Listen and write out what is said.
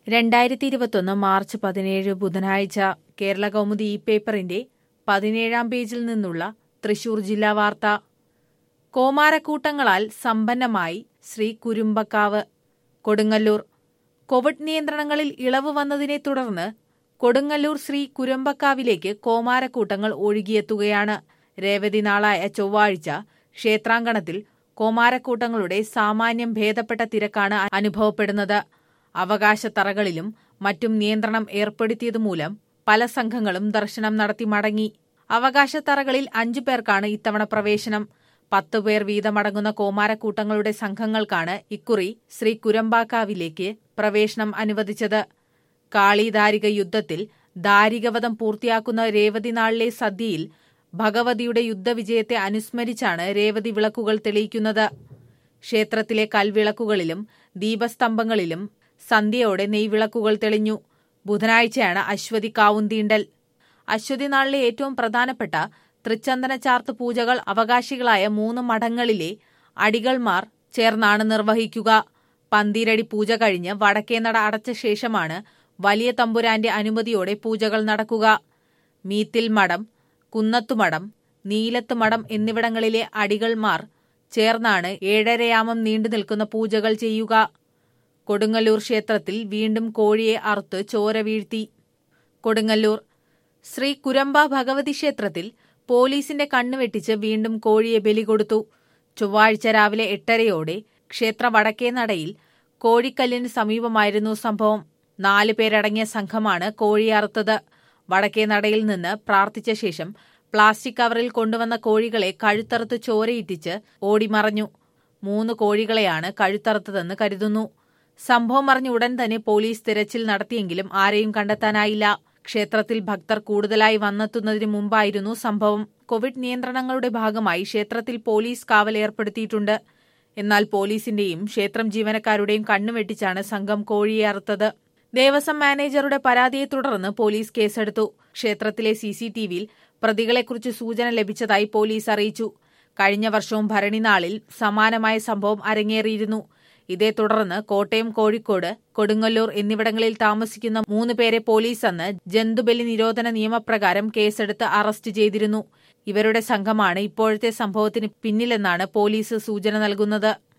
രണ്ടായിരത്തി ഇരുപത്തൊന്ന് മാർച്ച് പതിനേഴ് ബുധനാഴ്ച കേരള കൗമുദി ഈ പേപ്പറിന്റെ പതിനേഴാം പേജിൽ നിന്നുള്ള തൃശൂർ ജില്ലാ വാർത്ത കോമാരക്കൂട്ടങ്ങളാൽ സമ്പന്നമായി ശ്രീ കുരുമ്പക്കാവ് കൊടുങ്ങല്ലൂർ കോവിഡ് നിയന്ത്രണങ്ങളിൽ ഇളവ് വന്നതിനെ തുടർന്ന് കൊടുങ്ങല്ലൂർ ശ്രീ കുരമ്പക്കാവിലേക്ക് കോമാരക്കൂട്ടങ്ങൾ ഒഴുകിയെത്തുകയാണ് രേവതി നാളായ ചൊവ്വാഴ്ച ക്ഷേത്രാങ്കണത്തിൽ കോമാരക്കൂട്ടങ്ങളുടെ സാമാന്യം ഭേദപ്പെട്ട തിരക്കാണ് അനുഭവപ്പെടുന്നത് അവകാശത്തറകളിലും മറ്റും നിയന്ത്രണം ഏർപ്പെടുത്തിയതുമൂലം പല സംഘങ്ങളും ദർശനം നടത്തി മടങ്ങി അവകാശത്തറകളിൽ അഞ്ചു പേർക്കാണ് ഇത്തവണ പ്രവേശനം പത്തു പേർ വീതമടങ്ങുന്ന കോമാരക്കൂട്ടങ്ങളുടെ സംഘങ്ങൾക്കാണ് ഇക്കുറി ശ്രീ കുരമ്പാക്കാവിലേക്ക് പ്രവേശനം അനുവദിച്ചത് കാളിദാരിക യുദ്ധത്തിൽ ദാരികവധം പൂർത്തിയാക്കുന്ന രേവതി നാളിലെ സദ്യയിൽ ഭഗവതിയുടെ യുദ്ധവിജയത്തെ അനുസ്മരിച്ചാണ് രേവതി വിളക്കുകൾ തെളിയിക്കുന്നത് ക്ഷേത്രത്തിലെ കൽവിളക്കുകളിലും ദീപസ്തംഭങ്ങളിലും സന്ധ്യയോടെ നെയ്വിളക്കുകൾ തെളിഞ്ഞു ബുധനാഴ്ചയാണ് അശ്വതി കാവുന്തീണ്ടൽ അശ്വതി നാളിലെ ഏറ്റവും പ്രധാനപ്പെട്ട തൃച്ചന്ദന ചാർത്ത് പൂജകൾ അവകാശികളായ മൂന്ന് മഠങ്ങളിലെ അടികൾമാർ ചേർന്നാണ് നിർവഹിക്കുക പന്തീരടി പൂജ കഴിഞ്ഞ് വടക്കേനട അടച്ച ശേഷമാണ് വലിയ തമ്പുരാന്റെ അനുമതിയോടെ പൂജകൾ നടക്കുക മീത്തിൽ മഠം കുന്നത്തുമഠം നീലത്ത് മഠം എന്നിവിടങ്ങളിലെ അടികൾമാർ ചേർന്നാണ് ഏഴരയാമം നീണ്ടു നിൽക്കുന്ന പൂജകൾ ചെയ്യുക കൊടുങ്ങല്ലൂർ ക്ഷേത്രത്തിൽ വീണ്ടും കോഴിയെ അറുത്ത് ചോര വീഴ്ത്തി കൊടുങ്ങല്ലൂർ ശ്രീ കുരമ്പ ഭഗവതി ക്ഷേത്രത്തിൽ പോലീസിന്റെ കണ്ണുവെട്ടിച്ച് വീണ്ടും കോഴിയെ ബലി കൊടുത്തു ചൊവ്വാഴ്ച രാവിലെ എട്ടരയോടെ ക്ഷേത്ര വടക്കേ നടയിൽ കോഴിക്കല്ലിന് സമീപമായിരുന്നു സംഭവം നാല് പേരടങ്ങിയ സംഘമാണ് കോഴി അറുത്തത് വടക്കേ നടയിൽ നിന്ന് പ്രാർത്ഥിച്ച ശേഷം പ്ലാസ്റ്റിക് കവറിൽ കൊണ്ടുവന്ന കോഴികളെ കഴുത്തറുത്ത് ചോരയിട്ടിച്ച് ഓടിമറഞ്ഞു മൂന്ന് കോഴികളെയാണ് കഴുത്തറുത്തതെന്ന് കരുതുന്നു സംഭവം അറിഞ്ഞ ഉടൻ തന്നെ പോലീസ് തിരച്ചിൽ നടത്തിയെങ്കിലും ആരെയും കണ്ടെത്താനായില്ല ക്ഷേത്രത്തിൽ ഭക്തർ കൂടുതലായി വന്നെത്തുന്നതിന് മുമ്പായിരുന്നു സംഭവം കോവിഡ് നിയന്ത്രണങ്ങളുടെ ഭാഗമായി ക്ഷേത്രത്തിൽ പോലീസ് കാവൽ ഏർപ്പെടുത്തിയിട്ടുണ്ട് എന്നാൽ പോലീസിന്റെയും ക്ഷേത്രം ജീവനക്കാരുടെയും കണ്ണുവെട്ടിച്ചാണ് സംഘം കോഴിയെ അറുത്തത് ദേവസ്വം മാനേജറുടെ പരാതിയെ തുടർന്ന് പോലീസ് കേസെടുത്തു ക്ഷേത്രത്തിലെ സി സി ടി വിയിൽ പ്രതികളെക്കുറിച്ച് സൂചന ലഭിച്ചതായി പോലീസ് അറിയിച്ചു കഴിഞ്ഞ വർഷവും ഭരണിനാളിൽ സമാനമായ സംഭവം അരങ്ങേറിയിരുന്നു ഇതേ തുടർന്ന് കോട്ടയം കോഴിക്കോട് കൊടുങ്ങല്ലൂർ എന്നിവിടങ്ങളിൽ താമസിക്കുന്ന മൂന്ന് പേരെ പോലീസ് അന്ന് ജന്തുബലി നിരോധന നിയമപ്രകാരം കേസെടുത്ത് അറസ്റ്റ് ചെയ്തിരുന്നു ഇവരുടെ സംഘമാണ് ഇപ്പോഴത്തെ സംഭവത്തിന് പിന്നിലെന്നാണ് പോലീസ് സൂചന നൽകുന്നത്